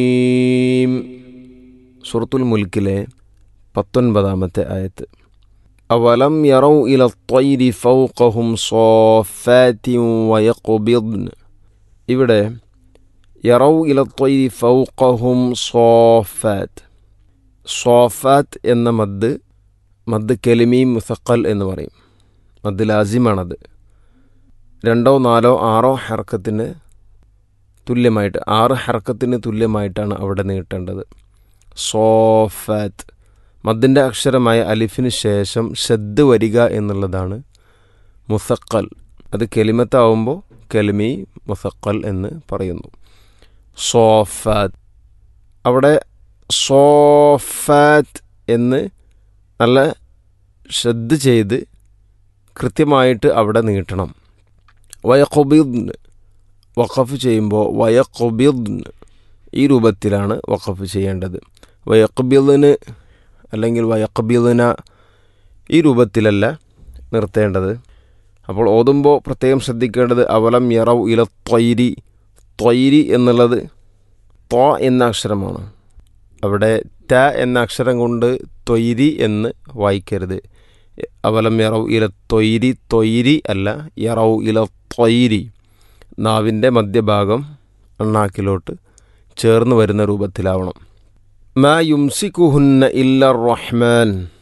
സുറത്തുൽ മുൽക്കിലെ പത്തൊൻപതാമത്തെ ആയത്ത് അവലം യറൗ ഇല ത്വയ്രി ഫൗഖഹും സോഫാത്തിൻ വയഖ്ബിദ്ൻ ഇവിടെ യറൗ ഇല ത്വയ്രി ഫൗഖഹും സോഫാത്ത് സോഫാത്ത് എന്ന മദ് മദ് കെലിമീം മുസക്കൽ എന്ന് പറയും മദ് ലാസിമാണത് രണ്ടോ നാലോ ആറോ ഹർക്കത്തിന് തുല്യമായിട്ട് ആറ് ഹർക്കത്തിന് തുല്യമായിട്ടാണ് അവിടെ നീട്ടേണ്ടത് സോഫാത്ത് മദ്ദിൻ്റെ അക്ഷരമായ അലിഫിന് ശേഷം ഷദ് വരിക എന്നുള്ളതാണ് മുസക്കൽ അത് കെലിമത്താവുമ്പോൾ കെലിമി മുസക്കൽ എന്ന് പറയുന്നു സോഫാത്ത് അവിടെ സോഫാത്ത് എന്ന് നല്ല ശ്രദ്ധ ചെയ്ത് കൃത്യമായിട്ട് അവിടെ നീട്ടണം വയക്കൊബിദ്ന് വഖഫ് ചെയ്യുമ്പോൾ വയക്കൊബിദ്ന് ഈ രൂപത്തിലാണ് വഖഫ് ചെയ്യേണ്ടത് വയക്കബിദിന് അല്ലെങ്കിൽ വയക്കബിദിന ഈ രൂപത്തിലല്ല നിർത്തേണ്ടത് അപ്പോൾ ഓതുമ്പോൾ പ്രത്യേകം ശ്രദ്ധിക്കേണ്ടത് അവലം യറവ് ഇല ത്വൈരി ത്വൈരി എന്നുള്ളത് ത്വ എന്ന അക്ഷരമാണ് അവിടെ ത എന്ന അക്ഷരം കൊണ്ട് ത്വൈരി എന്ന് വായിക്കരുത് അവലം യറവ് ഇല ത്വൈരി ത്വൈരി അല്ല യറവ് ഇല ത്വൈരി നാവിൻ്റെ മധ്യഭാഗം അണ്ണാക്കിലോട്ട് ചേർന്ന് വരുന്ന രൂപത്തിലാവണം മാ യുംസിക്കുഹുന്ന ഇല്ല റഹ്മാൻ